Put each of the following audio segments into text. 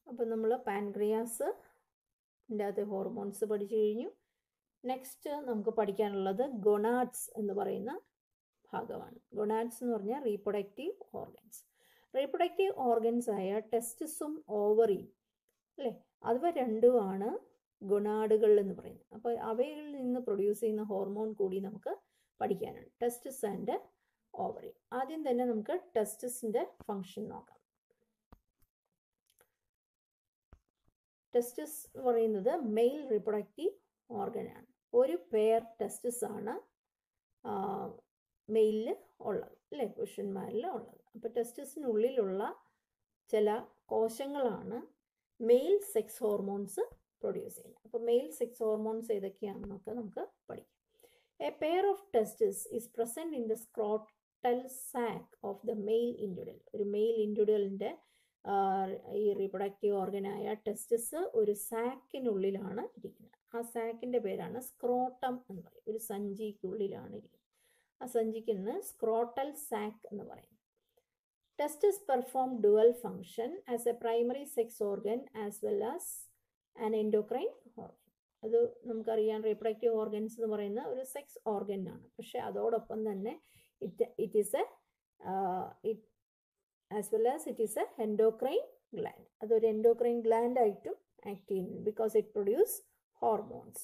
അപ്പോൾ നമ്മൾ പാൻക്രിയാസ് അകത്ത് ഹോർമോൺസ് പഠിച്ചു കഴിഞ്ഞു നെക്സ്റ്റ് നമുക്ക് പഠിക്കാനുള്ളത് ഗൊണാഡ്സ് എന്ന് പറയുന്ന ഭാഗമാണ് ഗൊണാഡ്സ് എന്ന് പറഞ്ഞാൽ റീപ്രൊഡക്റ്റീവ് ഓർഗൻസ് റീപ്രൊഡക്റ്റീവ് ഓർഗൻസ് ആയ ടെസ്റ്റിസും ഓവറിയും അല്ലേ അവ രണ്ടുമാണ് ഗുണാഡുകൾ എന്ന് പറയുന്നത് അപ്പോൾ അവയിൽ നിന്ന് പ്രൊഡ്യൂസ് ചെയ്യുന്ന ഹോർമോൺ കൂടി നമുക്ക് പഠിക്കാനുണ്ട് ടെസ്റ്റിസ് ആൻഡ് ഓവറി ആദ്യം തന്നെ നമുക്ക് ടെസ്റ്റിസിൻ്റെ ഫങ്ഷൻ നോക്കാം ടെസ്റ്റിസ് എന്ന് പറയുന്നത് മെയിൽ റീപ്രൊഡക്റ്റീവ് ഓർഗനാണ് ഒരു പെയർ ടെസ്റ്റിസ് ആണ് മെയിലിൽ ഉള്ളത് അല്ലേ പുരുഷന്മാരിൽ ഉള്ളത് അപ്പോൾ ടെസ്റ്റിസിനുള്ളിലുള്ള ചില കോശങ്ങളാണ് മെയിൽ സെക്സ് ഹോർമോൺസ് പ്രൊഡ്യൂസ് ചെയ്യുന്നത് അപ്പോൾ മെയിൽ സെക്സ് ഹോർമോൺസ് ഏതൊക്കെയാണെന്നൊക്കെ നമുക്ക് പഠിക്കാം a pair of testis is present in the scrotal sac of the male individual ഒരു മെയിൽ ഇൻഡിവിഡലിൻ്റെ ഈ റീപ്രൊഡക്റ്റീവ് ഓർഗനായ ടെസ്റ്റിസ് ഒരു സാക്കിനുള്ളിലാണ് ഇരിക്കുന്നത് ആ സാക്കിൻ്റെ പേരാണ് സ്ക്രോട്ടം എന്ന് പറയും ഒരു സഞ്ചിക്കുള്ളിലാണ് ഇരിക്കുന്നത് ആ സഞ്ചിക്ക് ഇന്ന് സ്ക്രോട്ടൽ സാക്ക് എന്ന് പറയും testis perform dual function as a primary sex organ as well as an endocrine organ അത് നമുക്കറിയാം റീപ്രൊഡക്റ്റീവ് ഓർഗൻസ് എന്ന് പറയുന്ന ഒരു സെക്സ് ഓർഗൻ ആണ് പക്ഷേ അതോടൊപ്പം തന്നെ it it is a it as well as it is a endocrine gland അതൊരു എൻഡോക്രൈൻ ഗ്ലാൻഡ് ആയിട്ടും ആക്ട് ചെയ്യുന്നു ബിക്കോസ് ഇറ്റ് പ്രൊഡ്യൂസ് ഹോർമോൺസ്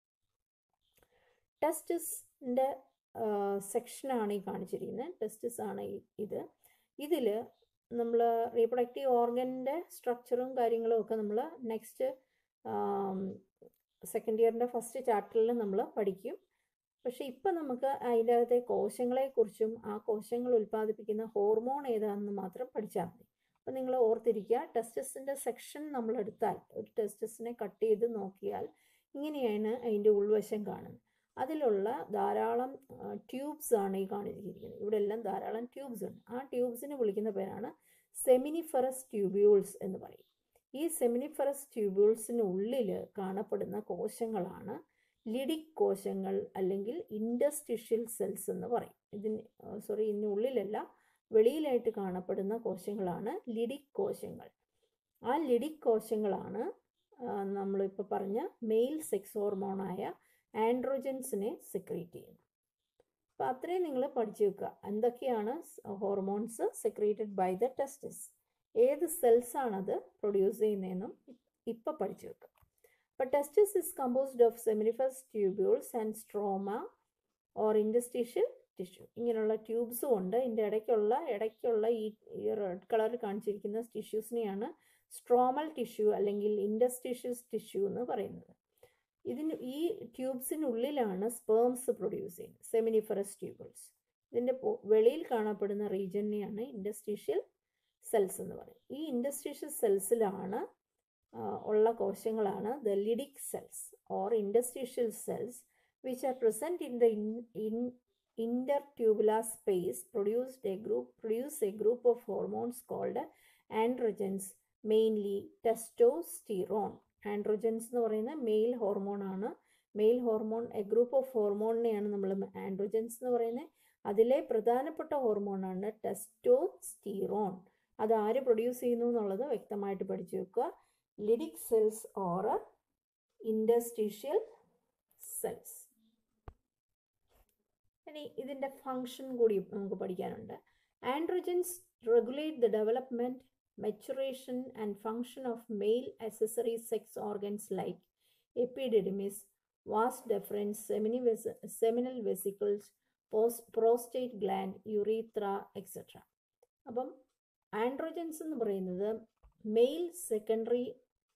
ടെസ്റ്റിസിൻ്റെ സെക്ഷനാണ് ഈ കാണിച്ചിരിക്കുന്നത് ടെസ്റ്റിസ് ആണ് ഇത് ഇതിൽ നമ്മൾ റീപ്രൊഡക്റ്റീവ് ഓർഗൻ്റെ സ്ട്രക്ചറും കാര്യങ്ങളും ഒക്കെ നമ്മൾ നെക്സ്റ്റ് സെക്കൻഡ് ഇയറിൻ്റെ ഫസ്റ്റ് ചാപ്റ്ററിൽ നമ്മൾ പഠിക്കും പക്ഷേ ഇപ്പം നമുക്ക് അതിൻ്റെ അകത്തെ കോശങ്ങളെക്കുറിച്ചും ആ കോശങ്ങൾ ഉൽപ്പാദിപ്പിക്കുന്ന ഹോർമോൺ ഏതാണെന്ന് മാത്രം പഠിച്ചാൽ മതി അപ്പം നിങ്ങൾ ഓർത്തിരിക്കുക ടെസ്റ്റസിൻ്റെ സെക്ഷൻ നമ്മൾ എടുത്താൽ ഒരു ടെസ്റ്റസിനെ കട്ട് ചെയ്ത് നോക്കിയാൽ ഇങ്ങനെയാണ് അതിൻ്റെ ഉൾവശം കാണുന്നത് അതിലുള്ള ധാരാളം ട്യൂബ്സ് ആണ് ഈ കാണിച്ചിരിക്കുന്നത് ഇവിടെ എല്ലാം ധാരാളം ട്യൂബ്സ് ഉണ്ട് ആ ട്യൂബ്സിനെ വിളിക്കുന്ന പേരാണ് സെമിനിഫറസ് ട്യൂബ്യൂൾസ് എന്ന് പറയും ഈ സെമിനിഫറസ് ട്യൂബ്യൂൾസിനുള്ളിൽ കാണപ്പെടുന്ന കോശങ്ങളാണ് ലിഡിക് കോശങ്ങൾ അല്ലെങ്കിൽ ഇൻഡസ്റ്റിഷ്യൽ സെൽസ് എന്ന് പറയും ഇതിന് സോറി ഇതിനുള്ളിലല്ല വെളിയിലായിട്ട് കാണപ്പെടുന്ന കോശങ്ങളാണ് ലിഡിക് കോശങ്ങൾ ആ ലിഡിക് കോശങ്ങളാണ് നമ്മളിപ്പോൾ പറഞ്ഞ മെയിൽ സെക്സ് ഹോർമോണായ ആൻഡ്രോജൻസിനെ സെക്രീറ്റ് ചെയ്യുന്നത് അപ്പോൾ അത്രയും നിങ്ങൾ പഠിച്ചു വെക്കുക എന്തൊക്കെയാണ് hormones secreted by the testis ഏത് സെൽസാണത് പ്രൊഡ്യൂസ് ചെയ്യുന്നതെന്നും ഇപ്പോൾ പഠിച്ചു വെക്കുക അപ്പോൾ testis is composed of seminiferous tubules and stroma or interstitial tissue ഇങ്ങനെയുള്ള ട്യൂബ്സും ഉണ്ട് ഇതിൻ്റെ ഇടയ്ക്കുള്ള ഇടയ്ക്കുള്ള ഈ റെഡ് കളറിൽ കാണിച്ചിരിക്കുന്ന ടിഷ്യൂസിനെയാണ് സ്ട്രോമൽ ടിഷ്യൂ അല്ലെങ്കിൽ ഇൻഡസ്ട്രീഷ്യസ് ടിഷ്യൂ എന്ന് പറയുന്നത് ഇതിന് ഈ ട്യൂബ്സിനുള്ളിലാണ് സ്പേംസ് പ്രൊഡ്യൂസ് ചെയ്യുന്നത് സെമിനിഫറസ് ട്യൂബിൾസ് ഇതിൻ്റെ വെളിയിൽ കാണപ്പെടുന്ന റീജിയനെയാണ് ഇൻഡസ്ട്രീഷ്യൽ സെൽസ് എന്ന് പറയുന്നത് ഈ ഇൻഡസ്ട്രീഷ്യൽ സെൽസിലാണ് ഉള്ള കോശങ്ങളാണ് the Leydig cells or interstitial cells which are present in the in inter tubular space produced a group produce a group of hormones called androgens mainly testosterone androgens എന്ന് പറയുന്ന മെയിൽ ഹോർമോൺ ആണ് male hormone a group of ഹോർമോണിനെയാണ് നമ്മൾ androgens എന്ന് പറയുന്നത് അതിലെ പ്രധാനപ്പെട്ട ഹോർമോണാണ് ടെസ്റ്റോസ്റ്റീറോൺ അത് ആര് പ്രൊഡ്യൂസ് ചെയ്യുന്നു എന്നുള്ളത് വ്യക്തമായിട്ട് പഠിച്ചു വെക്കുക Leydig cells or interstitial cells ഇനി ഇതിൻ്റെ ഫങ്ഷൻ കൂടി നമുക്ക് പഠിക്കാനുണ്ട് androgens regulate the development maturation and function of male accessory sex organs like epididymis, vas deferens, seminal vesicles, post, prostate gland, urethra, etc. അപ്പം ആൻഡ്രോജൻസ് എന്ന് പറയുന്നത് മെയിൽ സെക്കൻഡറി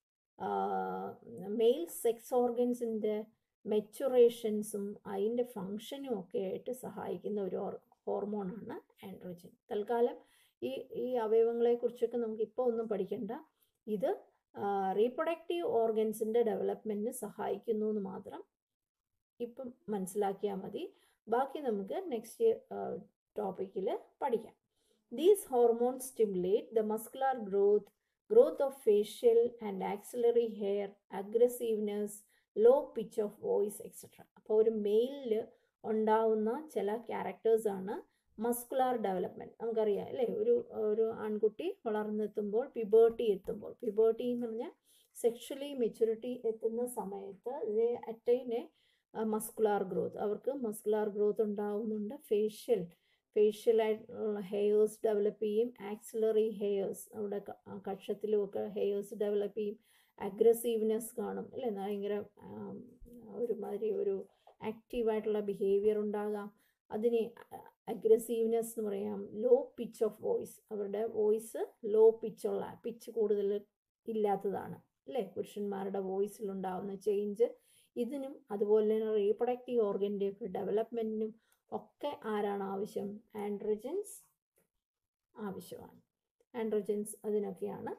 മെയിൽ സെക്സ് ഓർഗൻസിൻ്റെ മെച്ചുറേഷൻസും അതിൻ്റെ ഫങ്ഷനും ഒക്കെ ആയിട്ട് സഹായിക്കുന്ന ഒരു ഹോർമോണാണ് ആൻഡ്രോജൻ തൽക്കാലം ഈ ഈ അവയവങ്ങളെക്കുറിച്ചൊക്കെ നമുക്ക് ഇപ്പോൾ ഒന്നും പഠിക്കണ്ട ഇത് റീപ്രൊഡക്റ്റീവ് ഓർഗൻസിൻ്റെ ഡെവലപ്മെൻറ്റിന് സഹായിക്കുന്നു എന്ന് മാത്രം ഇപ്പം മനസ്സിലാക്കിയാൽ മതി ബാക്കി നമുക്ക് നെക്സ്റ്റ് ടോപ്പിക്കിൽ പഠിക്കാം these hormones stimulate the muscular growth growth of facial and axillary hair aggressiveness low pitch of voice etcetera അപ്പോൾ ഒരു മെയിലിൽ ഉണ്ടാവുന്ന ചില ക്യാരക്ടേഴ്സാണ് മസ്കുലാർ ഡെവലപ്മെൻറ്റ് നമുക്കറിയാം അല്ലേ ഒരു ഒരു ആൺകുട്ടി വളർന്നെത്തുമ്പോൾ പിബേർട്ടി എത്തുമ്പോൾ പിബേർട്ടി എന്ന് പറഞ്ഞാൽ സെക്ഷലി മെച്യൂരിറ്റി എത്തുന്ന സമയത്ത് they attain a muscular growth അവർക്ക് മസ്കുലാർ ഗ്രോത്ത് ഉണ്ടാവുന്നുണ്ട് ഫേഷ്യൽ ഫേഷ്യലായിട്ടുള്ള ഹെയേഴ്സ് ഡെവലപ്പ് ചെയ്യും ആക്സിലറി ഹെയേഴ്സ് അവിടെ കക്ഷത്തിലും ഒക്കെ ഹെയേഴ്സ് ഡെവലപ്പ് ചെയ്യും അഗ്രസീവ്നെസ് കാണും അല്ലേ ഭയങ്കര ഒരുമാതിരി ഒരു ആക്റ്റീവായിട്ടുള്ള ബിഹേവിയർ ഉണ്ടാകാം അതിനെ അഗ്രസീവ്നെസ് എന്ന് പറയാം ലോ പിച്ച് ഓഫ് വോയിസ് അവരുടെ വോയിസ് ലോ പിച്ചുള്ള പിച്ച് കൂടുതൽ ഇല്ലാത്തതാണ് അല്ലേ പുരുഷന്മാരുടെ വോയിസിലുണ്ടാകുന്ന ചേഞ്ച് ഇതിനും അതുപോലെ തന്നെ റീപ്രൊഡക്റ്റീവ് ഓർഗൻ്റെ ഒക്കെ ഡെവലപ്മെൻറ്റിനും ഒക്കെ ആരാണ് ആവശ്യം ആൻഡ്രജൻസ് ആവശ്യമാണ് ആൻഡ്രജൻസ് അതിനൊക്കെയാണ്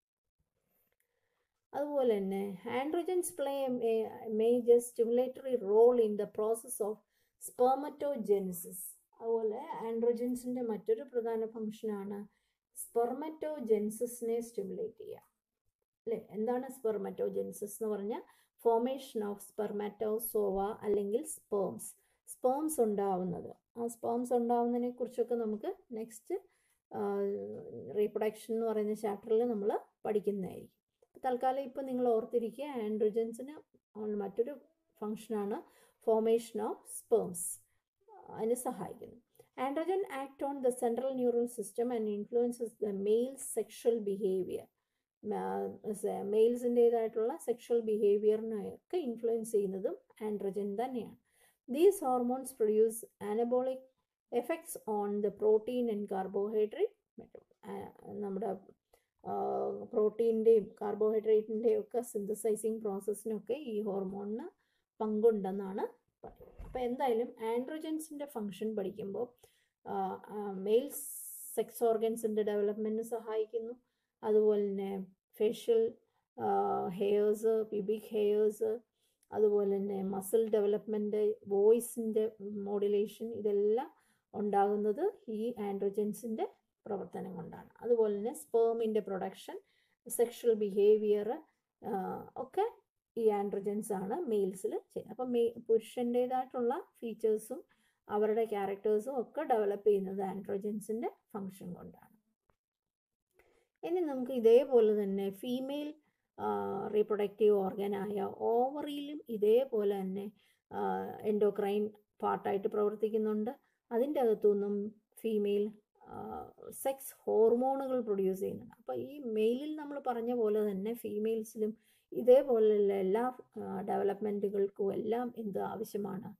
അതുപോലെ തന്നെ androgens play a major stimulatory role in the process of spermatogenesis അതുപോലെ ആൻഡ്രോജൻസിൻ്റെ മറ്റൊരു പ്രധാന ഫംഗ്ഷനാണ് സ്പെർമറ്റോജെൻസിസിനെ സ്റ്റിമുലേറ്റ് ചെയ്യുക അല്ലേ എന്താണ് സ്പെർമറ്റോജെൻസിസ് എന്ന് പറഞ്ഞാൽ ഫോമേഷൻ ഓഫ് സ്പെർമാറ്റോസോവ അല്ലെങ്കിൽ സ്പേംസ് സ്പേംസ് ഉണ്ടാവുന്നത് ആ സ്പേംസ് ഉണ്ടാവുന്നതിനെ കുറിച്ചൊക്കെ നമുക്ക് നെക്സ്റ്റ് റീപ്രൊഡക്ഷൻ എന്ന് പറയുന്ന ചാപ്റ്ററിൽ നമ്മൾ പഠിക്കുന്നതായിരിക്കും തൽക്കാലം ഇപ്പോൾ നിങ്ങൾ ഓർത്തിരിക്കുക ആൻഡ്രോജൻസിന് മറ്റൊരു ഫങ്ഷനാണ് ഫോമേഷൻ ഓഫ് സ്പേംസ് അതിന് സഹായിക്കുന്നു androgen act on the central neural system and influences the male sexual behaviour മെയിൽസിൻ്റേതായിട്ടുള്ള സെക്ഷൽ ബിഹേവിയറിനെയൊക്കെ ഇൻഫ്ലുവൻസ് ചെയ്യുന്നതും ആൻഡ്രോജൻ തന്നെയാണ് these hormones produce anabolic effects on the protein and carbohydrate നമ്മുടെ പ്രോട്ടീൻ്റെയും കാർബോഹൈഡ്രേറ്റിൻ്റെയും ഒക്കെ സിന്തസൈസിങ് പ്രോസസ്സിനൊക്കെ ഈ ഹോർമോണിന് പങ്കുണ്ടെന്നാണ് പറയുന്നത് അപ്പോൾ എന്തായാലും ആൻഡ്രോജൻസിൻ്റെ ഫങ്ഷൻ പഠിക്കുമ്പോൾ മെയിൽ സെക്സ് ഓർഗൻസിൻ്റെ ഡെവലപ്മെൻറ്റിന് സഹായിക്കുന്നു അതുപോലെ തന്നെ ഫേഷ്യൽ ഹെയേഴ്സ് പിബിക് ഹെയേഴ്സ് അതുപോലെ തന്നെ മസിൽ ഡെവലപ്മെൻറ്റ് വോയിസിൻ്റെ മോഡുലേഷൻ ഇതെല്ലാം ഉണ്ടാകുന്നത് ഈ ആൻഡ്രോജൻസിൻ്റെ പ്രവർത്തനം കൊണ്ടാണ് അതുപോലെ തന്നെ സ്പേമിൻ്റെ പ്രൊഡക്ഷൻ സെക്ഷൽ ബിഹേവിയർ ഒക്കെ ഈ ആൻഡ്രോജൻസ് ആണ് മെയിൽസിൽ ചെയ്യുന്നത് അപ്പം മെയ് പുരുഷൻ്റേതായിട്ടുള്ള ഫീച്ചേഴ്സും അവരുടെ ക്യാരക്ടേഴ്സും ഒക്കെ ഡെവലപ്പ് ചെയ്യുന്നത് ആൻഡ്രോജൻസിൻ്റെ ഫങ്ഷൻ കൊണ്ടാണ് ഇനി നമുക്ക് ഇതേപോലെ തന്നെ ഫീമെയിൽ റീപ്രൊഡക്റ്റീവ് ഓർഗനായ ഓവറിയിലും ഇതേപോലെ തന്നെ എൻഡോക്രൈൻ പാർട്ടായിട്ട് പ്രവർത്തിക്കുന്നുണ്ട് അതിൻ്റെ അകത്തുനിന്നും ഫീമെയിൽ സെക്സ് ഹോർമോണുകൾ പ്രൊഡ്യൂസ് ചെയ്യുന്നുണ്ട് അപ്പോൾ ഈ മെയിലിൽ നമ്മൾ പറഞ്ഞ പോലെ തന്നെ ഫീമെയിൽസിലും ഇതേപോലെയുള്ള എല്ലാ ഡെവലപ്മെൻറ്റുകൾക്കും എല്ലാം എന്ത് ആവശ്യമാണ്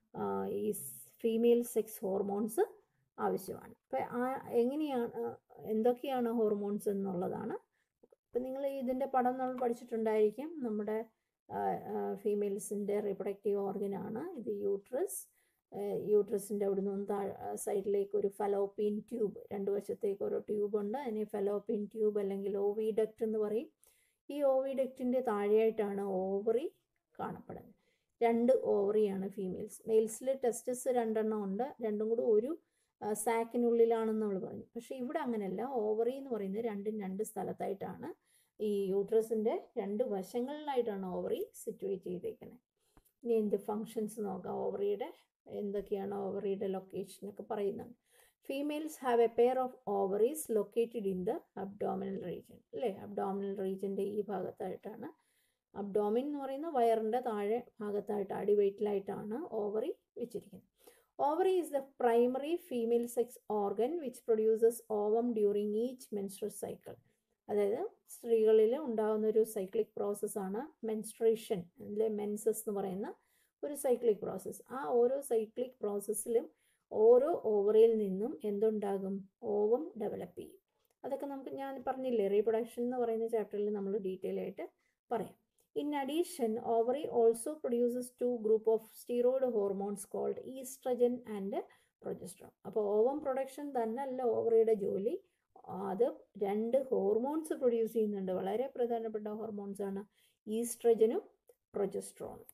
ഈ ഫീമെയിൽ സെക്സ് ഹോർമോൺസ് ആവശ്യമാണ് അപ്പോൾ ആ എങ്ങനെയാണ് എന്തൊക്കെയാണ് ഹോർമോൺസ് എന്നുള്ളതാണ് ഇപ്പം നിങ്ങൾ ഇതിൻ്റെ പടം നമ്മൾ പഠിച്ചിട്ടുണ്ടായിരിക്കും നമ്മുടെ ഫീമെയിൽസിൻ്റെ റീപ്രൊഡക്റ്റീവ് ഓർഗനാണ് ഇത് യൂട്രസ് യൂട്രസിൻ്റെ അവിടെ നിന്ന് താഴെ സൈഡിലേക്ക് ഒരു ഫലോപ്പിൻ ട്യൂബ് രണ്ട് വശത്തേക്ക് ഓരോ ട്യൂബുണ്ട് അതിന് ഫലോപ്പിൻ ട്യൂബ് അല്ലെങ്കിൽ ഓവിഡക്റ്റ് എന്ന് പറയും ഈ ഓവിഡക്റ്റിൻ്റെ താഴെയായിട്ടാണ് ഓവറി കാണപ്പെടുന്നത് രണ്ട് ഓവറിയാണ് ഫീമെയിൽസ് മെയിൽസിൽ ടെസ്റ്റസ് രണ്ടെണ്ണം ഉണ്ട് രണ്ടും കൂടി ഒരു സാക്കിനുള്ളിലാണെന്ന് നമ്മൾ പറഞ്ഞു പക്ഷേ ഇവിടെ അങ്ങനെയല്ല ഓവറി എന്ന് പറയുന്നത് രണ്ടും രണ്ട് സ്ഥലത്തായിട്ടാണ് ഈ യൂട്രസിൻ്റെ രണ്ട് വശങ്ങളിലായിട്ടാണ് ഓവറി സിറ്റുവേറ്റ് ചെയ്തേക്കുന്നത് ഇനി എന്ത് ഫങ്ഷൻസ് നോക്കാം ഓവറിയുടെ എന്തൊക്കെയാണ് ഓവറിയുടെ ലൊക്കേഷൻ ഒക്കെ പറയുന്നുണ്ട് females have a pair of ovaries located in the abdominal region അല്ലേ അബ്ഡോമിനൽ റീജിയൻ്റെ ഈ ഭാഗത്തായിട്ടാണ് അബ്ഡോമിൻ എന്ന് പറയുന്ന വയറിൻ്റെ താഴെ ഭാഗത്തായിട്ട് അടിവയറ്റിലായിട്ടാണ് ഓവറി വെച്ചിരിക്കുന്നത് ovary is the primary female sex organ which produces ovum during each menstrual cycle അതായത് സ്ത്രീകളിൽ ഉണ്ടാകുന്ന ഒരു സൈക്ലിക് പ്രോസസ്സാണ് മെൻസ്ട്രേഷൻ അല്ലെ മെൻസസ് എന്ന് പറയുന്ന ഒരു സൈക്ലിക് പ്രോസസ്സ് ആ ഓരോ സൈക്ലിക് പ്രോസസ്സിലും ഓരോ ഓവറിയിൽ നിന്നും എന്തുണ്ടാകും ഓവം ഡെവലപ്പ് ചെയ്യും അതൊക്കെ നമുക്ക് ഞാൻ പറഞ്ഞില്ലേ റീപ്രൊഡക്ഷൻ എന്ന് പറയുന്ന ചാപ്റ്ററിൽ നമ്മൾ ഡീറ്റെയിൽ ആയിട്ട് പറയാം in addition ovary also produces two group of steroid hormones called estrogen and progesterone അപ്പോൾ ഓവം പ്രൊഡക്ഷൻ തന്നെയല്ല ഓവറിയുടെ ജോലി അത് രണ്ട് ഹോർമോൺസ് പ്രൊഡ്യൂസ് ചെയ്യുന്നുണ്ട് വളരെ പ്രധാനപ്പെട്ട ഹോർമോൺസ് ആണ് ഈസ്ട്രജനും പ്രൊജസ്ട്രോണും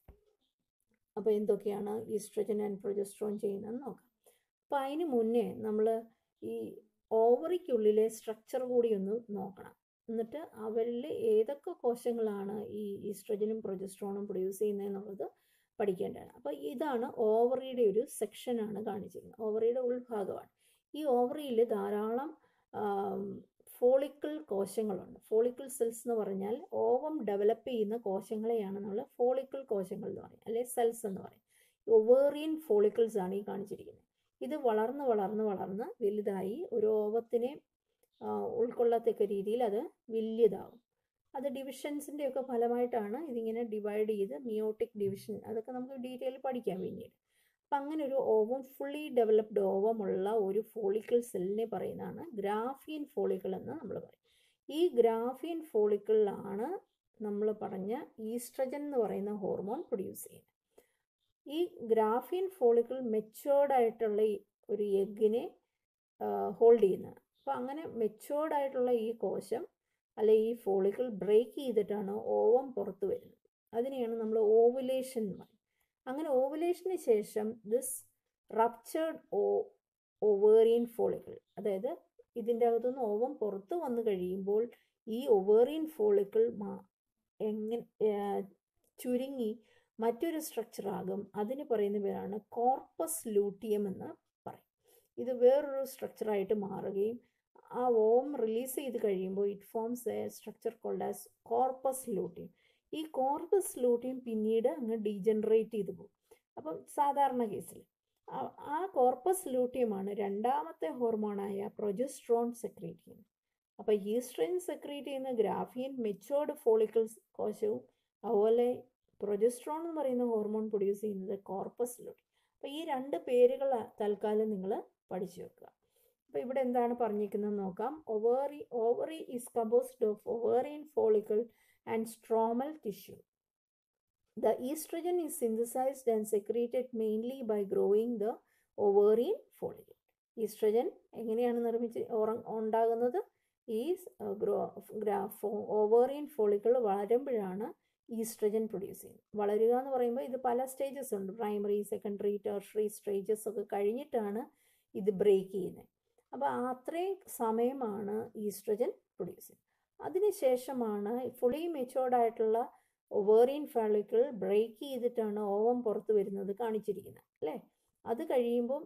അപ്പോൾ എന്തൊക്കെയാണ് ഈസ്ട്രജൻ ആൻഡ് പ്രൊജസ്ട്രോൺ ചെയ്യുന്നതെന്ന് നോക്കാം അപ്പോൾ അതിന് മുന്നേ നമ്മൾ ഈ ഓവറിക്കുള്ളിലെ സ്ട്രക്ചർ കൂടി ഒന്ന് നോക്കണം എന്നിട്ട് അവരിൽ ഏതൊക്കെ കോശങ്ങളാണ് ഈ ഈസ്ട്രജനും പ്രൊജസ്ട്രോണും പ്രൊഡ്യൂസ് ചെയ്യുന്നതെന്നുള്ളത് പഠിക്കേണ്ടതാണ് അപ്പോൾ ഇതാണ് ഓവറിയുടെ ഒരു സെക്ഷനാണ് കാണിച്ചിരിക്കുന്നത് ഓവറിയുടെ ഉൾഭാഗമാണ് ഈ ഓവറിയിൽ ധാരാളം ഫോളിക്കിൾ കോശങ്ങളുണ്ട് ഫോളിക്കിൾ സെൽസ് എന്ന് പറഞ്ഞാൽ ഓവം ഡെവലപ്പ് ചെയ്യുന്ന കോശങ്ങളെയാണ് നമ്മൾ ഫോളിക്കിൾ കോശങ്ങൾ എന്ന് പറയുന്നത് അല്ലെ സെൽസ് എന്ന് പറയും ഒവേറിയൻ ഫോളിക്കിൾസ് ആണ് ഈ കാണിച്ചിരിക്കുന്നത് ഇത് വളർന്ന് വളർന്ന് വളർന്ന് വലുതായി ഒരു ഓവത്തിനെ ഉൾക്കൊള്ളത്തക്ക രീതിയിൽ അത് വലിയതാവും അത് ഡിവിഷൻസിൻ്റെ ഒക്കെ ഫലമായിട്ടാണ് ഇതിങ്ങനെ ഡിവൈഡ് ചെയ്ത് മിയോട്ടിക് ഡിവിഷൻ അതൊക്കെ നമുക്ക് ഡീറ്റെയിൽ പഠിക്കാം പിന്നീട് അപ്പം അങ്ങനെ ഒരു ഓവം ഫുള്ളി ഡെവലപ്ഡ് ഓവമുള്ള ഒരു ഫോളിക്കിൾ സെല്ലിനെ പറയുന്നതാണ് ഗ്രാഫിയൻ ഫോളിക്കിൾ എന്ന് നമ്മൾ പറയും ഈ ഗ്രാഫിയൻ ഫോളിക്കിളിലാണ് നമ്മൾ പറഞ്ഞ ഈസ്ട്രജൻ എന്ന് പറയുന്ന ഹോർമോൺ പ്രൊഡ്യൂസ് ചെയ്യുന്നത് ഈ ഗ്രാഫിയൻ ഫോളിക്കിൾ മെച്ചുവേർഡ് ആയിട്ടുള്ള ഒരു എഗ്ഗിനെ ഹോൾഡ് ചെയ്യുന്നത് അപ്പോൾ അങ്ങനെ മെച്ചുവേർഡ് ആയിട്ടുള്ള ഈ കോശം അല്ലെ ഈ ഫോളിക്കിൾ ബ്രേക്ക് ചെയ്തിട്ടാണ് ഓവം പുറത്തു വരുന്നത് അതിനെയാണ് നമ്മൾ ഓവുലേഷൻ എന്ന് പറയും അങ്ങനെ ഓവുലേഷന് ശേഷം ദിസ് റപ്ചേർഡ് ഓ ഒവേറിയൻ ഫോളിക്കിൾ അതായത് ഇതിൻ്റെ അകത്തുനിന്ന് ഓവം പുറത്തു വന്നു കഴിയുമ്പോൾ ഈ ഒവേറിയൻ ഫോളിക്കിൾ എങ്ങനെ ചുരുങ്ങി മറ്റൊരു സ്ട്രക്ചർ ആകും അതിന് പറയുന്ന പേരാണ് കോർപ്പസ് ലൂട്ടിയം എന്ന് പറയും ഇത് വേറൊരു സ്ട്രക്ചറായിട്ട് മാറുകയും ആ ഓം റിലീസ് ചെയ്ത് കഴിയുമ്പോൾ it forms a structure called as corpus luteum ഈ കോർപ്പസ് ലൂട്ടിയം പിന്നീട് അങ്ങ് ഡീജനറേറ്റ് ചെയ്ത് പോകും അപ്പം സാധാരണ കേസിൽ ആ കോർപ്പസ് ലൂട്ടിയമാണ് രണ്ടാമത്തെ ഹോർമോണായ പ്രൊജസ്ട്രോൺ സെക്രീറ്റ് ചെയ്യുന്നത് അപ്പോൾ ഈസ്ട്രൻ സെക്രീറ്റ് ചെയ്യുന്ന ഗ്രാഫിയൻ മെച്ചോർഡ് ഫോളിക്കിൾസ് കോശവും അതുപോലെ പ്രൊജസ്ട്രോൺ എന്ന് പറയുന്ന ഹോർമോൺ പ്രൊഡ്യൂസ് ചെയ്യുന്നത് കോർപ്പസ് ലൂട്ടിയം അപ്പോൾ ഈ രണ്ട് പേരുകൾ തൽക്കാലം നിങ്ങൾ പഠിച്ചു വെക്കുക അപ്പോൾ ഇവിടെ എന്താണ് പറഞ്ഞിരിക്കുന്നത് നോക്കാം ovary ovary is composed of ovarian follicle and stromal tissue the estrogen is synthesized and secreted mainly by growing the ovarian follicle estrogen എങ്ങനെയാണ് നിർമ്മിച്ച് ഉണ്ടാകുന്നത് ഈ ഗ്രോ ഗ്രാഫോ ഓവേറിയൻ ഫോളിക്കിൾ വളരുമ്പോഴാണ് ഈസ്ട്രജൻ പ്രൊഡ്യൂസ് ചെയ്യുന്നത് വളരുക എന്ന് പറയുമ്പോൾ ഇത് പല സ്റ്റേജസ് ഉണ്ട് പ്രൈമറി സെക്കൻഡറി ടെർഷറി സ്റ്റേജസ് ഒക്കെ കഴിഞ്ഞിട്ടാണ് ഇത് ബ്രേക്ക് ചെയ്യുന്നത് അപ്പോൾ അത്രയും സമയമാണ് ഈസ്ട്രജൻ പ്രൊഡ്യൂസ് ചെയ്യുന്നത് അതിനുശേഷമാണ് ഫുള്ളി മെച്ചുവേർഡ് ആയിട്ടുള്ള ഒവേറിയൻ ഫാളിക്കിൾ ബ്രേക്ക് ചെയ്തിട്ടാണ് ഓവം പുറത്ത് വരുന്നത് കാണിച്ചിരിക്കുന്നത് അല്ലേ അത് കഴിയുമ്പം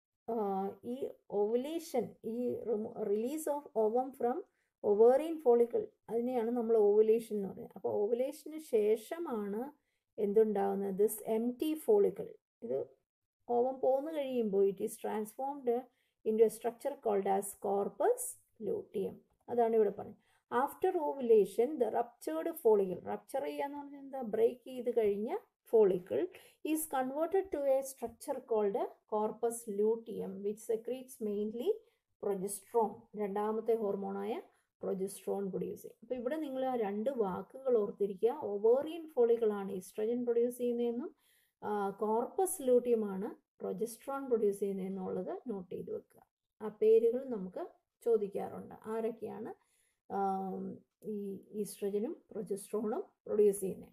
ഈ ഓവുലേഷൻ ഈ release of ovum from ovarian follicle അതിനെയാണ് നമ്മൾ ഓവുലേഷൻ എന്ന് പറയുന്നത് അപ്പോൾ ഓവുലേഷന് ശേഷമാണ് എന്തുണ്ടാകുന്നത് ദിസ് എം ടി ഫോളിക്കിൾ ഇത് ഓവം പോന്നു കഴിയുമ്പോൾ it is transformed into a structure called as corpus luteum അതാണ് ഇവിടെ പറഞ്ഞത് after ovulation the ruptured follicle rupture ചെയ്യാന്ന് പറഞ്ഞാൽ എന്താ ബ്രേക്ക് ചെയ്ത് കഴിഞ്ഞ follicle is converted to a structure called corpus luteum which secretes mainly progesterone രണ്ടാമത്തെ ഹോർമോണായ പ്രൊജസ്ട്രോൺ പ്രൊഡ്യൂസ് ചെയ്യും അപ്പോൾ ഇവിടെ നിങ്ങൾ ആ രണ്ട് വാക്കുകൾ ഓർത്തിരിക്കുക ഒവേറിയൻ ഫോളികളാണ് ഈസ്ട്രജൻ പ്രൊഡ്യൂസ് ചെയ്യുന്നതെന്നും കോർപ്പസ് ലൂട്ടിയമാണ് പ്രൊജസ്ട്രോൺ പ്രൊഡ്യൂസ് ചെയ്യുന്നതെന്നുള്ളത് നോട്ട് ചെയ്ത് വെക്കുക ആ പേരുകൾ നമുക്ക് ചോദിക്കാറുണ്ട് ആരൊക്കെയാണ് ഈ ഈസ്ട്രജനും പ്രൊജസ്ട്രോണും പ്രൊഡ്യൂസ് ചെയ്യുന്നത്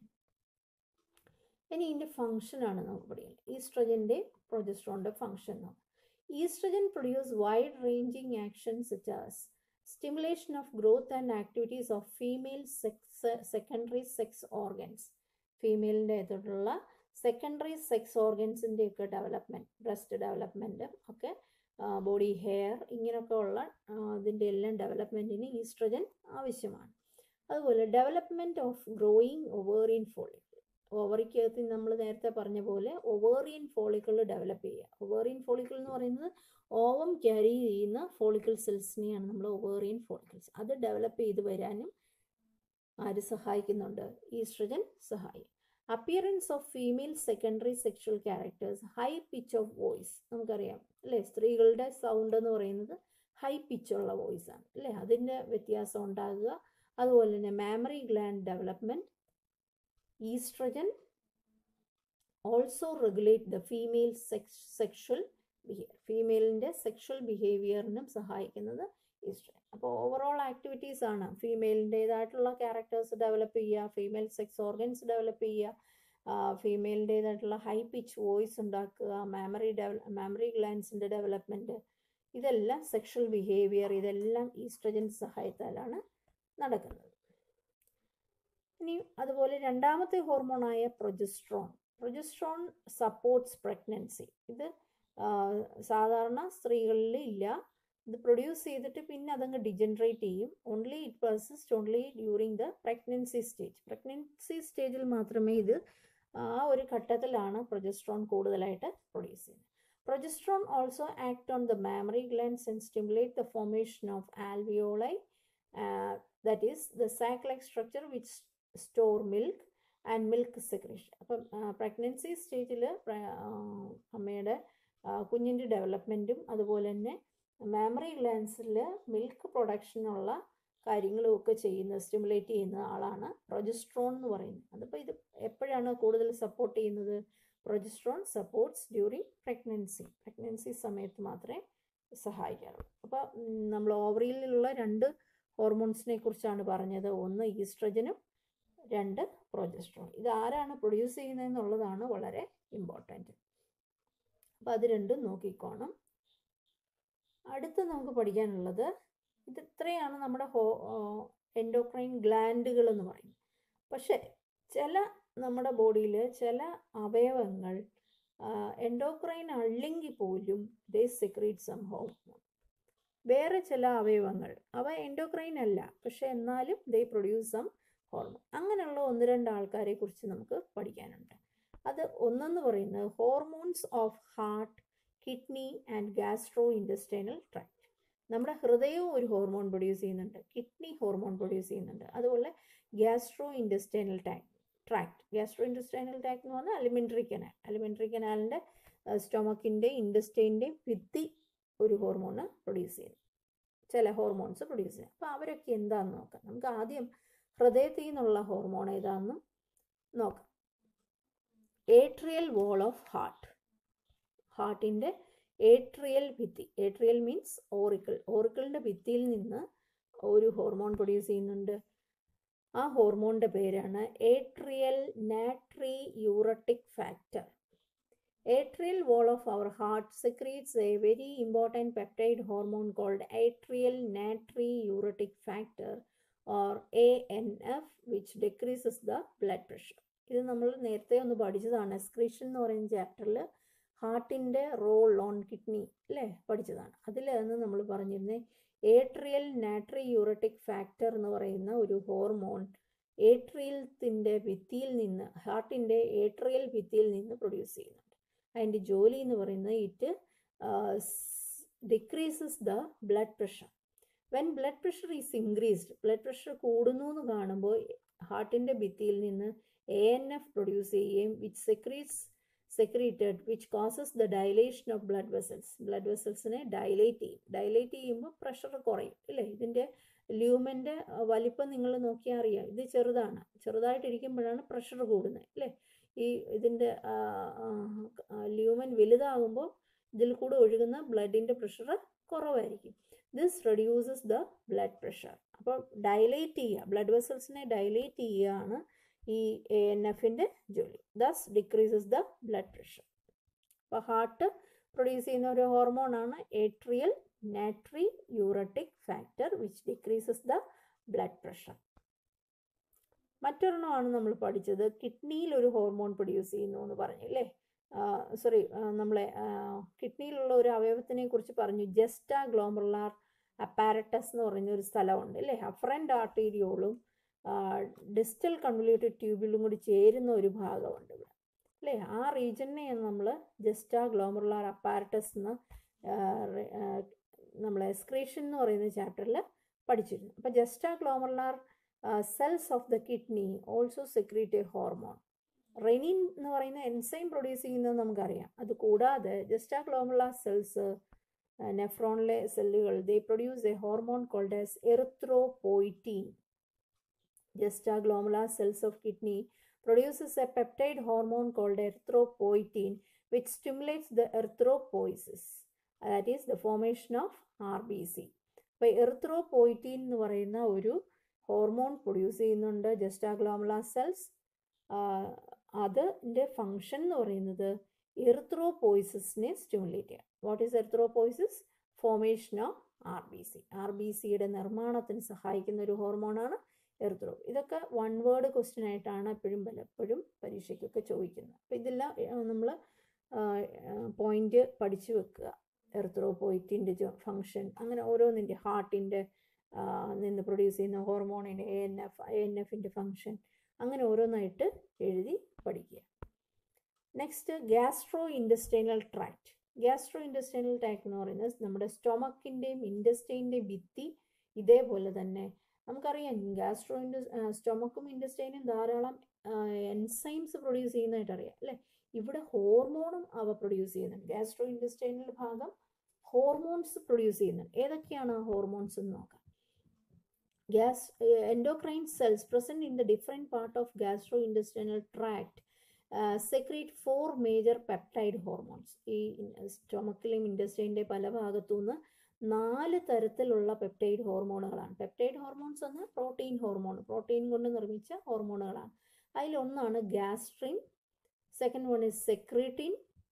ഇനി ഇതിൻ്റെ ഫങ്ഷനാണ് നമുക്ക് പഠിക്കുന്നത് ഈസ്ട്രജൻ്റെ പ്രൊജസ്ട്രോണിൻ്റെ ഫങ്ഷൻ നോക്കാം estrogen produce wide ranging action such as stimulation of growth and activities of female sex, secondary sex organs ഫീമെയിലിൻ്റെ ആയിട്ടുള്ള സെക്കൻഡറി സെക്സ് ഓർഗൻസിൻ്റെ ഒക്കെ ഡെവലപ്മെൻറ്റ് ബ്രസ്റ്റ് ഡെവലപ്മെൻറ്റ് ഒക്കെ ബോഡി ഹെയർ ഇങ്ങനെയൊക്കെ ഉള്ള അതിൻ്റെ എല്ലാം ഡെവലപ്മെൻറ്റിന് ഈസ്ട്രജൻ ആവശ്യമാണ് അതുപോലെ development of growing ovarian follicle ഓവറിക്കകത്ത് നമ്മൾ നേരത്തെ പറഞ്ഞ പോലെ ഒവേറിയൻ ഫോളിക്കിൾ ഡെവലപ്പ് ചെയ്യുക ഒവേറിയൻ ഫോളിക്കിൾ എന്ന് പറയുന്നത് ഓവം ക്യാരി ചെയ്യുന്ന ഫോളിക്കിൾ സെൽസിനെയാണ് നമ്മൾ ഒവേറിയൻ ഫോളിക്കിൾസ് അത് ഡെവലപ്പ് ചെയ്ത് വരാനും ആര് സഹായിക്കുന്നുണ്ട് ഈസ്ട്രജൻ സഹായിക്കും appearance of female secondary sexual characters high pitch of voice നമുക്കറിയാം അല്ലേ സ്ത്രീകളുടെ സൗണ്ട് എന്ന് പറയുന്നത് ഹൈ പിച്ചുള്ള വോയിസ് ആണ് അല്ലേ അതിൻ്റെ വ്യത്യാസം ഉണ്ടാകുക അതുപോലെ തന്നെ mammary gland development estrogen also regulate the female sex sexual behaviour ഫീമെയിലിൻ്റെ സെക്ഷൽ ബിഹേവിയറിനും സഹായിക്കുന്നത് ഈസ്ട്രജൻ അപ്പോൾ ഓവറോൾ ആക്ടിവിറ്റീസ് ആണ് ഫീമെയിലിൻ്റേതായിട്ടുള്ള ക്യാരക്ടേഴ്സ് ഡെവലപ്പ് ചെയ്യുക ഫീമെയിൽ സെക്സ് ഓർഗൻസ് ഡെവലപ്പ് ചെയ്യുക ഫീമെയിലിൻ്റേതായിട്ടുള്ള ഹൈ പിച്ച് വോയിസ് ഉണ്ടാക്കുക മാമറി ഡെവല മാമറി ഗ്ലാൻസിൻ്റെ ഡെവലപ്മെൻറ്റ് ഇതെല്ലാം സെക്ഷൽ ബിഹേവിയർ ഇതെല്ലാം ഈസ്ട്രജൻ സഹായത്താലാണ് നടക്കുന്നത് ഇനി അതുപോലെ രണ്ടാമത്തെ ഹോർമോണായ പ്രൊജസ്ട്രോൺ പ്രൊജസ്ട്രോൺ സപ്പോർട്ട്സ് പ്രഗ്നൻസി ഇത് സാധാരണ സ്ത്രീകളിൽ ഇല്ല ഇത് പ്രൊഡ്യൂസ് ചെയ്തിട്ട് പിന്നെ അതങ്ങ് ഡിജനറേറ്റ് ചെയ്യും only it persist only during the pregnancy stage pregnancy സ്റ്റേജിൽ മാത്രമേ ഇത് ആ ഒരു ഘട്ടത്തിലാണ് പ്രൊജസ്ട്രോൺ കൂടുതലായിട്ട് പ്രൊഡ്യൂസ് ചെയ്യുന്നത് progesterone also act on the mammary glands and stimulate the formation of alveoli that is the saclike structure which store milk and milk secretion അപ്പം pregnancy സ്റ്റേജിൽ അമ്മയുടെ കുഞ്ഞിൻ്റെ ഡെവലപ്മെൻറ്റും അതുപോലെ തന്നെ മാമറി ഗ്ലാൻസിൽ മിൽക്ക് പ്രൊഡക്ഷനുള്ള കാര്യങ്ങളും ഒക്കെ ചെയ്യുന്ന സ്റ്റിമുലേറ്റ് ചെയ്യുന്ന ആളാണ് പ്രൊജസ്ട്രോൺ എന്ന് പറയുന്നത് അതിപ്പോൾ ഇത് എപ്പോഴാണ് കൂടുതൽ സപ്പോർട്ട് ചെയ്യുന്നത് progesterone supports during pregnancy pregnancy സമയത്ത് മാത്രമേ സഹായിക്കാറുള്ളൂ അപ്പോൾ നമ്മൾ ഓവറിയിലുള്ള രണ്ട് ഹോർമോൺസിനെ കുറിച്ചാണ് പറഞ്ഞത് ഒന്ന് ഈസ്ട്രജനും രണ്ട് പ്രൊജസ്ട്രോൺ ഇത് ആരാണ് പ്രൊഡ്യൂസ് ചെയ്യുന്നതെന്നുള്ളതാണ് വളരെ ഇമ്പോർട്ടൻറ്റ് അപ്പോൾ അത് രണ്ടും നോക്കിക്കോണം അടുത്ത് നമുക്ക് പഠിക്കാനുള്ളത് ഇത് ഇത്രയാണ് നമ്മുടെ ഹോ എൻഡോക്രൈൻ ഗ്ലാൻഡുകൾ എന്ന് പറയുന്നത് പക്ഷേ ചില നമ്മുടെ ബോഡിയിൽ ചില അവയവങ്ങൾ എൻഡോക്രൈൻ അല്ലെങ്കിൽ പോലും ദേ സെക്രീറ്റ് സം ഹോർമോൺ വേറെ ചില അവയവങ്ങൾ അവ എൻഡോക്രൈൻ അല്ല പക്ഷെ എന്നാലും ദേ പ്രൊഡ്യൂസ് സം ഹോർമോൺ അങ്ങനെയുള്ള ഒന്ന് രണ്ട് ആൾക്കാരെ കുറിച്ച് നമുക്ക് പഠിക്കാനുണ്ട് അത് ഒന്നെന്ന് പറയുന്നത് hormones of heart kidney and gastro intestinal tract നമ്മുടെ ഹൃദയവും ഒരു ഹോർമോൺ പ്രൊഡ്യൂസ് ചെയ്യുന്നുണ്ട് കിഡ്നി ഹോർമോൺ പ്രൊഡ്യൂസ് ചെയ്യുന്നുണ്ട് അതുപോലെ gastro intestinal tract tract gastro intestinal tract എന്ന് പറഞ്ഞാൽ അലിമെൻ്ററി കനാൽ അലിമെൻ്ററി കനാലിൻ്റെ സ്റ്റൊമക്കിൻ്റെ ഇൻഡസ്റ്റൈൻ്റെയും ഭിത്തി ഒരു ഹോർമോണ് പ്രൊഡ്യൂസ് ചെയ്യുന്നു ചില ഹോർമോൺസ് പ്രൊഡ്യൂസ് ചെയ്യുന്നത് അപ്പോൾ അവരൊക്കെ എന്താണെന്ന് നോക്കാം നമുക്ക് ആദ്യം ഹൃദയത്തിൽ നിന്നുള്ള ഹോർമോൺ ഏതാണെന്നും നോക്കാം ഏട്രിയൽ വോൾ ഓഫ് ഹാർട്ട് ഹാർട്ടിൻ്റെ ഏട്രിയൽ ഭിത്തി ഏട്രിയൽ മീൻസ് ഓറിക്കിൾ ഓറിക്കിളിൻ്റെ ഭിത്തിയിൽ നിന്ന് ഒരു ഹോർമോൺ പ്രൊഡ്യൂസ് ചെയ്യുന്നുണ്ട് ആ ഹോർമോണിൻ്റെ പേരാണ് atrial natriuretic factor atrial wall of our heart secretes a very important peptide hormone called atrial natriuretic factor or ANF which decreases the blood pressure. ഇത് നമ്മൾ നേരത്തെ ഒന്ന് പഠിച്ചതാണ് എക്സ്ക്രീഷൻ എന്ന് പറയുന്ന ചാപ്റ്ററിൽ ഹാർട്ടിൻ്റെ റോൾ ഓൺ കിഡ്നി അല്ലേ പഠിച്ചതാണ് അതിൽ നിന്ന് നമ്മൾ പറഞ്ഞിരുന്നത് ഏട്രിയൽ നാട്രി യൂറട്ടിക് ഫാക്ടർ എന്ന് പറയുന്ന ഒരു ഹോർമോൺ ഏട്രിയൽത്തിൻ്റെ ഭിത്തിയിൽ നിന്ന് ഹാർട്ടിൻ്റെ ഏട്രിയൽ ഭിത്തിയിൽ നിന്ന് പ്രൊഡ്യൂസ് ചെയ്യുന്നുണ്ട് അതിൻ്റെ ജോലി എന്ന് പറയുന്നത് it decreases the blood pressure when blood pressure is increased blood pressure കൂടുന്നു എന്ന് കാണുമ്പോൾ ഹാർട്ടിൻ്റെ ഭിത്തിയിൽ നിന്ന് എ എൻ എഫ് പ്രൊഡ്യൂസ് ചെയ്യുകയും which secretes secreted which causes the dilation of blood vessels blood വെസൽസിനെ ഡയലേറ്റ് ചെയ്യും ഡയലേറ്റ് ചെയ്യുമ്പോൾ പ്രഷർ കുറയും ഇല്ലേ ഇതിൻ്റെ ല്യൂമൻ്റെ വലിപ്പം നിങ്ങൾ നോക്കിയാൽ അറിയാം ഇത് ചെറുതാണ് ചെറുതായിട്ടിരിക്കുമ്പോഴാണ് പ്രഷർ കൂടുന്നത് അല്ലേ ഈ ഇതിൻ്റെ ല്യൂമൻ വലുതാകുമ്പോൾ ഇതിൽ കൂടെ ഒഴുകുന്ന ബ്ലഡിൻ്റെ പ്രഷർ കുറവായിരിക്കും this reduces the blood pressure അപ്പോൾ ഡയലേറ്റ് ചെയ്യുക ബ്ലഡ് വെസൽസിനെ ഡയലേറ്റ് ചെയ്യുകയാണ് ഈ എ എൻ എഫിൻ്റെ ജോലി thus decreases the blood pressure അപ്പോൾ ഹാർട്ട് പ്രൊഡ്യൂസ് ചെയ്യുന്ന ഒരു ഹോർമോണാണ് atrial natriuretic factor which decreases the blood pressure മറ്റൊരെണ്ണമാണ് നമ്മൾ പഠിച്ചത് കിഡ്നിയിൽ ഒരു ഹോർമോൺ പ്രൊഡ്യൂസ് ചെയ്യുന്നു എന്ന് പറഞ്ഞു അല്ലേ സോറി നമ്മളെ കിഡ്നിയിലുള്ള ഒരു അവയവത്തിനെ കുറിച്ച് പറഞ്ഞു ജസ്റ്റ ഗ്ലോമർലാർ അപ്പാരറ്റസ് എന്ന് പറയുന്ന ഒരു സ്ഥലമുണ്ട് അല്ലേ അഫറൻറ്റ് ആർട്ടീരിയോളും ഡിസ്റ്റൽ കൺവല്യൂട്ടഡ് ട്യൂബിലും കൂടി ചേരുന്ന ഒരു ഭാഗമുണ്ട് ഇവിടെ അല്ലേ ആ റീജിയനെ നമ്മൾ ജസ്റ്റ ഗ്ലോമർലാർ അപ്പാരറ്റസ് എന്ന് നമ്മൾ എക്സ്ക്രീഷൻ എന്ന് പറയുന്ന ചാപ്റ്ററിൽ പഠിച്ചിരുന്നു അപ്പോൾ juxtaglomerular cells of the kidney also secrete a hormone renin എന്ന് പറയുന്ന എൻസൈം പ്രൊഡ്യൂസ് ചെയ്യുന്നത് നമുക്കറിയാം അത് കൂടാതെ ജസ്റ്റാ ഗ്ലോമുള്ള സെൽസ് നെഫ്രോണിലെ സെല്ലുകൾ they produce a hormone called as erythropoietin juxtaglomerular cells of kidney produces a peptide hormone called erythropoietin which stimulates the erythropoiesis that is the formation of R B C അപ്പോൾ erythropoietin എന്ന് പറയുന്ന ഒരു hormone produce ചെയ്യുന്നുണ്ട് ജസ്റ്റാ juxtaglomerular cells അതിൻ്റെ function എന്ന് പറയുന്നത് എറിത്രോപോയിസിനെ stimulate ചെയ്യുക what is erythropoiesis formation of R B C R B സിയുടെ നിർമ്മാണത്തിന് സഹായിക്കുന്ന ഒരു ഹോർമോണാണ് എറിത്രോ ഇതൊക്കെ വൺ വേർഡ് ക്വസ്റ്റ്യൻ ആയിട്ടാണ് എപ്പോഴും പലപ്പോഴും പരീക്ഷയ്ക്കൊക്കെ ചോദിക്കുന്നത് അപ്പോൾ ഇതെല്ലാം നമ്മൾ പോയിന്റ് പഠിച്ചു വെക്കുക എർത്രോപോയിറ്റിൻ്റെ ഫങ്ഷൻ അങ്ങനെ ഓരോന്നിൻ്റെ ഹാർട്ടിൻ്റെ നിന്ന് പ്രൊഡ്യൂസ് ചെയ്യുന്ന ഹോർമോണിൻ്റെ A N F A N എഫിൻ്റെ ഫങ്ഷൻ അങ്ങനെ ഓരോന്നായിട്ട് എഴുതി പഠിക്കുക next gastrointestinal tract gastro gastrointestinal tract എന്ന് പറയുന്നത് നമ്മുടെ സ്റ്റൊമക്കിൻ്റെയും ഇൻഡസ്റ്റൈൻ്റെയും ഭിത്തി ഇതേപോലെ തന്നെ നമുക്കറിയാം ഗ്യാസ്ട്രോ ഇൻഡ സ്റ്റൊമക്കും ഇൻഡസ്റ്റൈനും ധാരാളം എൻസൈംസ് പ്രൊഡ്യൂസ് ചെയ്യുന്നതായിട്ട് അറിയാം അല്ലേ ഇവിടെ ഹോർമോണും അവ പ്രൊഡ്യൂസ് ചെയ്യുന്നുണ്ട് ഗ്യാസ്ട്രോ ഇൻഡസ്റ്റൈനൽ ഭാഗം ഹോർമോൺസ് പ്രൊഡ്യൂസ് ചെയ്യുന്നുണ്ട് ഏതൊക്കെയാണ് ആ ഹോർമോൺസ് എന്ന് നോക്കാം gas endocrine cells present in the different part of gastrointestinal tract secrete four major peptide hormones ഈ സ്റ്റൊമക്കിലെയും ഇൻഡസ്ട്രീൻ്റെ പല ഭാഗത്തു നിന്ന് നാല് തരത്തിലുള്ള പെപ്റ്റൈഡ് ഹോർമോണുകളാണ് പെപ്റ്റൈഡ് ഹോർമോൺസ് എന്ന് പ്രോട്ടീൻ ഹോർമോൺ പ്രോട്ടീൻ കൊണ്ട് നിർമ്മിച്ച ഹോർമോണുകളാണ് അതിലൊന്നാണ് gastrin second one is secretin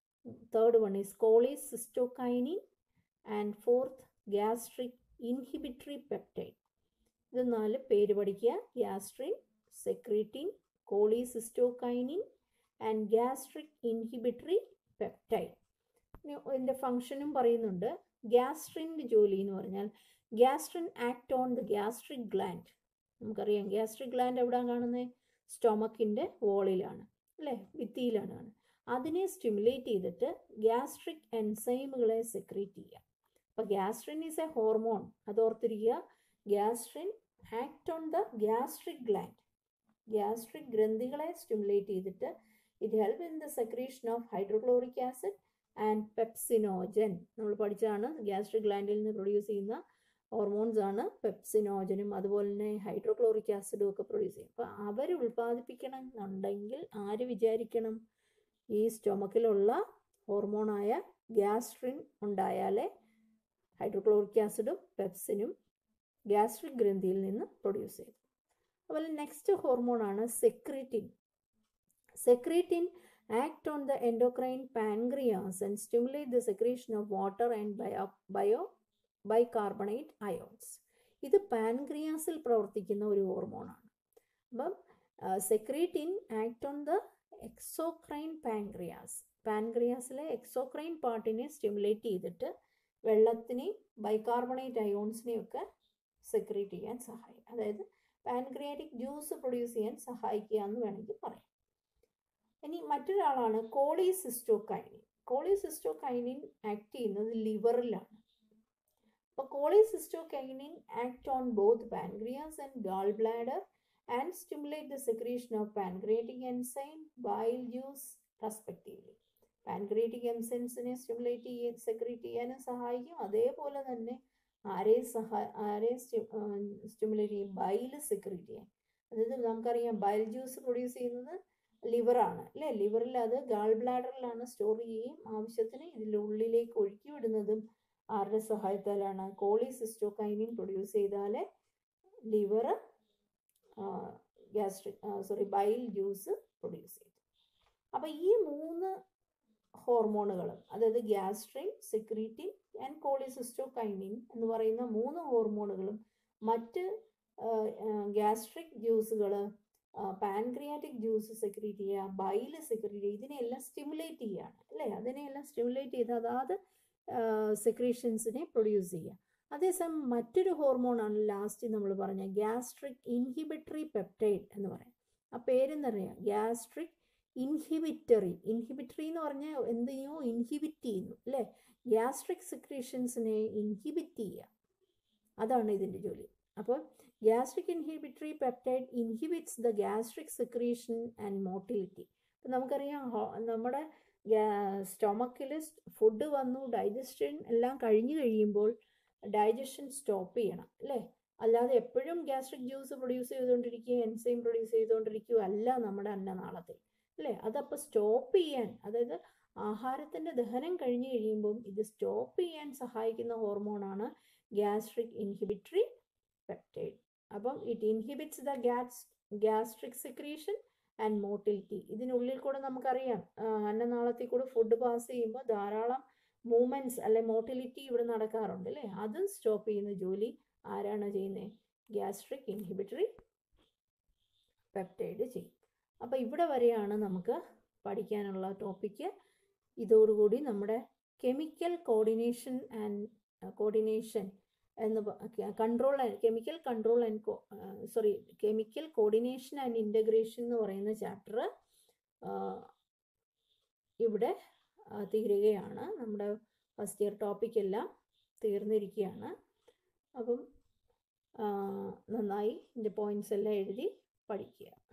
third one is cholecystokinin and fourth gastric inhibitory peptide ഇത് നാല് പേര് പഠിക്കുക gastrin secretin cholecystokinin and gastric inhibitory peptide ഇതിൻ്റെ ഫങ്ഷനും പറയുന്നുണ്ട് ഗ്യാസ്ട്രിൻ്റെ ജോലി എന്ന് പറഞ്ഞാൽ gastrin act on the gastric gland നമുക്കറിയാം ഗ്യാസ്ട്രിക് ഗ്ലാൻഡ് എവിടെയാണ് കാണുന്നത് സ്റ്റൊമക്കിൻ്റെ വോളിലാണ് അല്ലേ ഭിത്തിയിലാണ് അതിനെ സ്റ്റിമുലേറ്റ് ചെയ്തിട്ട് ഗ്യാസ്ട്രിക് എൻസൈമുകളെ സെക്രീറ്റ് ചെയ്യുക അപ്പോൾ ഗ്യാസ്ട്രിൻ ഈസ് എ ഹോർമോൺ അത് ഓർത്തിരിക്കുക gastrin act on the gastric gland gastric ഗ്രന്ഥികളെ സ്റ്റിമുലേറ്റ് ചെയ്തിട്ട് it help in the secretion of hydrochloric acid and pepsinogen നമ്മൾ പഠിച്ചതാണ് ഗ്യാസ്ട്രിക് ഗ്ലാൻഡിൽ നിന്ന് പ്രൊഡ്യൂസ് ചെയ്യുന്ന ഹോർമോൺസ് ആണ് പെപ്സിനോജനും അതുപോലെ തന്നെ ഹൈഡ്രോക്ലോറിക് ആസിഡും ഒക്കെ പ്രൊഡ്യൂസ് ചെയ്യും അപ്പോൾ അവർ ഉൽപ്പാദിപ്പിക്കണം എന്നുണ്ടെങ്കിൽ ആര് വിചാരിക്കണം ഈ സ്റ്റൊമക്കിലുള്ള ഹോർമോണായ ഗ്യാസ്ട്രിൻ ഉണ്ടായാലേ ഹൈഡ്രോക്ലോറിക് ആസിഡും പെപ്സിനും ഗ്യാസ്ട്രിക് ഗ്രന്ഥിയിൽ നിന്ന് പ്രൊഡ്യൂസ് ചെയ്തു അതുപോലെ നെക്സ്റ്റ് ഹോർമോണാണ് secretin secretin act on the endocrine pancreas and stimulate the secretion of water and bio, bio bicarbonate ions. ഇത് പാൻക്രിയാസിൽ പ്രവർത്തിക്കുന്ന ഒരു ഹോർമോണാണ് അപ്പം secretin act on the exocrine pancreas പാൻക്രിയാസിലെ എക്സോക്രൈൻ പാർട്ടിനെ സ്റ്റിമുലേറ്റ് ചെയ്തിട്ട് വെള്ളത്തിനെയും ബൈകാർബണേറ്റ് അയോൺസിനെയും ഒക്കെ സെക്രീറ്റ് ചെയ്യാൻ സഹായിക്കും അതായത് പാൻക്രിയാറ്റിക് ജ്യൂസ് പ്രൊഡ്യൂസ് ചെയ്യാൻ സഹായിക്കുക എന്ന് വേണമെങ്കിൽ പറയാം ഇനി മറ്റൊരാളാണ് കോളിസിസ്റ്റോകൈനിൻ കോളിസിസ്റ്റോകൈനിൻ ആക്ട് ചെയ്യുന്നത് ലിവറിലാണ് അപ്പോൾ cholecystokinin act on both pancreas and gall bladder and stimulate the secretion of pancreatic enzyme bile juice respectively pancreatic എൻസൈൻസിനെ സ്റ്റിമുലേറ്റ് ചെയ്യാൻ സെക്രീറ്റ് ചെയ്യാനും സഹായിക്കും അതേപോലെ തന്നെ ആരെ സഹാ ആരെ സ്റ്റിമുലേറ്റ് ചെയ്യും ബൈല് സെക്രീറ്റ് ചെയ്യാൻ അതായത് നമുക്കറിയാം ബൈൽ ജ്യൂസ് പ്രൊഡ്യൂസ് ചെയ്യുന്നത് ലിവറാണ് അല്ലേ ലിവറിൽ അത് ഗാൾ ബ്ലാഡറിലാണ് സ്റ്റോർ ചെയ്യുകയും ആവശ്യത്തിന് ഇതിൻ്റെ ഉള്ളിലേക്ക് ഒഴുക്കി വിടുന്നതും ആരുടെ സഹായത്താലാണ് കോളിസിസ്റ്റോകൈനിൻ പ്രൊഡ്യൂസ് ചെയ്താൽ liver gastric sorry bile juice produce ചെയ്തു അപ്പോൾ ഈ മൂന്ന് ഹോർമോണുകളും അതായത് ഗ്യാസ്ട്രിൻ സെക്രീറ്റിൻ ആൻഡ് കോളിസിസ്റ്റോകൈനിൻ എന്ന് പറയുന്ന മൂന്ന് ഹോർമോണുകളും മറ്റ് ഗ്യാസ്ട്രിക് ജ്യൂസുകൾ പാൻക്രിയാറ്റിക് ജ്യൂസ് സെക്രീറ്റ് ചെയ്യുക ബൈല് സെക്രീറ്റ് ചെയ്യുക ഇതിനെയെല്ലാം സ്റ്റിമുലേറ്റ് ചെയ്യുകയാണ് അല്ലേ അതിനെയെല്ലാം സ്റ്റിമുലേറ്റ് ചെയ്ത് അതാത് സെക്രീഷൻസിനെ പ്രൊഡ്യൂസ് ചെയ്യുക അതേസമയം മറ്റൊരു ഹോർമോണാണ് ലാസ്റ്റ് നമ്മൾ പറഞ്ഞ ഗ്യാസ്ട്രിക് ഇൻഹിബിറ്ററി പെപ്റ്റൈഡ് എന്ന് പറയാം ആ പേരെന്നറിയാം ഗ്യാസ്ട്രിക് ഇൻഹിബിറ്ററി ഇൻഹിബിറ്ററി എന്ന് പറഞ്ഞാൽ എന്തിനോ ഇൻഹിബിറ്റ് ചെയ്യുന്നു അല്ലേ ഗ്യാസ്ട്രിക് സെക്രീഷൻസിനെ ഇൻഹിബിറ്റ് ചെയ്യുക അതാണ് ഇതിൻ്റെ ജോലി അപ്പോൾ gastric inhibitory peptide inhibits the gastric secretion and motility ഇപ്പം നമുക്കറിയാം നമ്മുടെ സ്റ്റൊമക്കിൽ ഫുഡ് വന്നു ഡൈജഷൻ എല്ലാം കഴിഞ്ഞു കഴിയുമ്പോൾ ഡൈജഷൻ സ്റ്റോപ്പ് ചെയ്യണം അല്ലേ അല്ലാതെ എപ്പോഴും ഗ്യാസ്ട്രിക് ജ്യൂസ് പ്രൊഡ്യൂസ് ചെയ്തുകൊണ്ടിരിക്കുക എൻസൈം പ്രൊഡ്യൂസ് ചെയ്തുകൊണ്ടിരിക്കുക അല്ല നമ്മുടെ അന്നനാളത്തിൽ അല്ലേ അതപ്പോൾ സ്റ്റോപ്പ് ചെയ്യാൻ അതായത് ആഹാരത്തിൻ്റെ ദഹനം കഴിഞ്ഞു കഴിയുമ്പം ഇത് സ്റ്റോപ്പ് ചെയ്യാൻ സഹായിക്കുന്ന ഹോർമോണാണ് ഗ്യാസ്ട്രിക് ഇൻഹിബിറ്ററി പെപ്റ്റൈഡ് അപ്പം it inhibits the gas gastric secretion and motility ഇതിനുള്ളിൽ കൂടെ നമുക്കറിയാം അന്നനാളത്തിൽ കൂടെ ഫുഡ് പാസ് ചെയ്യുമ്പോൾ ധാരാളം മൂവ്മെൻറ്റ്സ് അല്ലെ മോട്ടിലിറ്റി ഇവിടെ നടക്കാറുണ്ട് അല്ലേ അത് സ്റ്റോപ്പ് ചെയ്യുന്ന ജോലി ആരാണ് ചെയ്യുന്നത് ഗ്യാസ്ട്രിക് ഇൻഹിബിറ്ററി പെപ്റ്റൈഡ് ചെയ്യും അപ്പോൾ ഇവിടെ വരെയാണ് നമുക്ക് പഠിക്കാനുള്ള ടോപ്പിക്ക് ഇതോടുകൂടി നമ്മുടെ കെമിക്കൽ കോർഡിനേഷൻ ആൻഡ് കോർഡിനേഷൻ എന്ന് control chemical control and sorry chemical coordination and integration എന്ന് പറയുന്ന ചാപ്റ്റർ ഇവിടെ തീരുകയാണ് നമ്മുടെ ഫസ്റ്റ് ഇയർ ടോപ്പിക് എല്ലാം തീർന്നിരിക്കുകയാണ് അപ്പം നന്നായി ഇതിൻ്റെ പോയിൻറ്റ്സ് എല്ലാം എഴുതി പഠിക്കുക